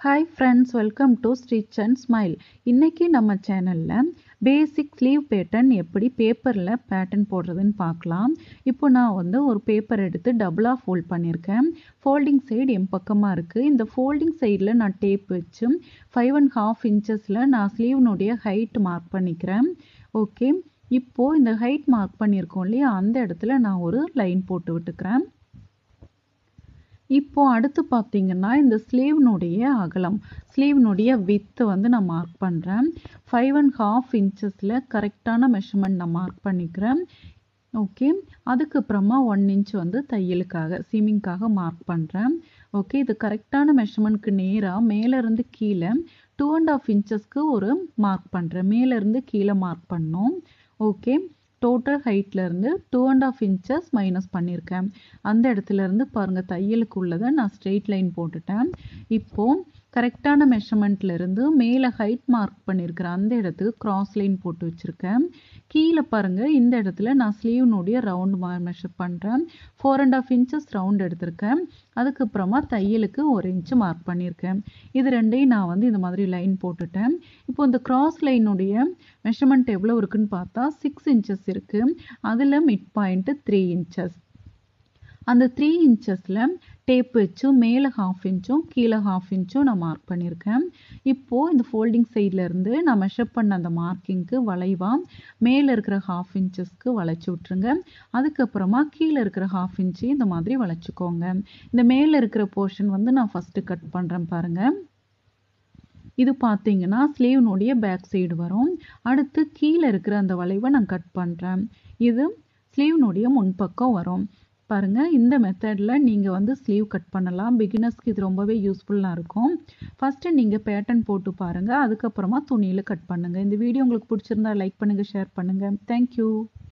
hi friends welcome to stitch and smile இன்றைக்கி நம்ம சேனலில் பேசிக் ஸ்லீவ் பேட்டர்ன் எப்படி பேப்பரில் பேட்டர்ன் போடுறதுன்னு பார்க்கலாம் இப்போ நான் வந்து ஒரு பேப்பர் எடுத்து டபுளாக ஃபோல்ட் பண்ணியிருக்கேன் ஃபோல்டிங் சைடு என் பக்கமாக இருக்குது இந்த ஃபோல்டிங் சைடில் நான் டேப் வச்சு ஃபைவ் அண்ட் ஹாஃப் இன்ச்சஸில் நான் ஸ்லீவ்னுடைய ஹைட் மார்க் பண்ணிக்கிறேன் ஓகே இப்போது இந்த ஹைட் மார்க் பண்ணியிருக்கோம் இல்லையா அந்த இடத்துல நான் ஒரு லைன் போட்டு விட்டுக்கிறேன் இப்போ அடுத்து பார்த்தீங்கன்னா இந்த ஸ்லீவ்னுடைய அகலம் ஸ்லீவ்னுடைய வித்து வந்து நான் மார்க் பண்ணுறேன் ஃபைவ் அண்ட் ஹாஃப் இன்ச்சஸில் கரெக்டான மெஷர்மெண்ட் நான் மார்க் பண்ணிக்கிறேன் ஓகே அதுக்கப்புறமா ஒன் இன்ச் வந்து தையலுக்காக சீமிங்காக மார்க் பண்ணுறேன் ஓகே இது கரெக்டான மெஷர்மெண்ட்க்கு நேராக மேலேருந்து கீழே டூ அண்ட் ஆஃப் இன்ச்சஸ்க்கு ஒரு மார்க் பண்ணுறேன் மேலேருந்து கீழே மார்க் பண்ணோம் ஓகே டோட்டல் ஹைட்லேருந்து two and half inches minus பண்ணியிருக்கேன் அந்த இடத்துலேருந்து பாருங்கள் தையலுக்கு உள்ளதை நான் ஸ்ட்ரெயிட் லைன் போட்டுட்டேன் இப்போது கரெக்டான மெஷர்மெண்ட்லேருந்து மேலே ஹைட் மார்க் பண்ணியிருக்கிற அந்த இடத்துக்கு க்ராஸ் லைன் போட்டு வச்சுருக்கேன் கீழே பாருங்கள் இந்த இடத்துல நான் ஸ்லீவ்னுடைய ரவுண்ட் மெஷர் பண்ணுறேன் four and half inches round எடுத்திருக்கேன் அதுக்கப்புறமா தையலுக்கு ஒரு இன்ச்சு மார்க் பண்ணியிருக்கேன் இது ரெண்டையும் நான் வந்து இந்த மாதிரி லைன் போட்டுட்டேன் இப்போ இந்த க்ராஸ் லைனுடைய மெஷர்மெண்ட் எவ்வளோ இருக்குன்னு பார்த்தா சிக்ஸ் இன்ச்சஸ் இருக்குது அதில் மிட் பாயிண்ட்டு த்ரீ இன்ச்சஸ் அந்த த்ரீ இன்ச்சஸில் டேப் வச்சு மேலே ஹாஃப் இன்ச்சும் கீழே ஹாஃப் இன்ச்சும் நான் மார்க் பண்ணியிருக்கேன் இப்போது இந்த ஃபோல்டிங் சைட்லேருந்து நான் மெஷர் பண்ண அந்த மார்க்கிங்க்கு வளைவாக மேலே இருக்கிற ஹாஃப் இன்ச்சஸ்க்கு வளைச்சி விட்ருங்க அதுக்கப்புறமா கீழே இருக்கிற ஹாஃப் இன்ச்சு இந்த மாதிரி வளைச்சிக்கோங்க இந்த மேலே இருக்கிற போர்ஷன் வந்து நான் ஃபஸ்ட்டு கட் பண்ணுறேன் பாருங்கள் இது பார்த்தீங்கன்னா ஸ்லீவ்னுடைய பேக் சைடு வரும் அடுத்து கீழே இருக்கிற அந்த வளைவை நான் கட் பண்ணுறேன் இது ஸ்லீவ்னுடைய முன்பக்கம் வரும் பாருங்கள் இந்த மெத்தடில் நீங்கள் வந்து ஸ்லீவ் கட் பண்ணலாம் பிகினர்ஸ்க்கு இது ரொம்பவே யூஸ்ஃபுல்லாக இருக்கும் ஃபஸ்ட்டு நீங்கள் பேட்டர்ன் போட்டு பாருங்கள் அதுக்கப்புறமா துணியில் கட் பண்ணுங்கள் இந்த வீடியோ உங்களுக்கு பிடிச்சிருந்தா லைக் பண்ணுங்கள் ஷேர் பண்ணுங்கள் தேங்க்யூ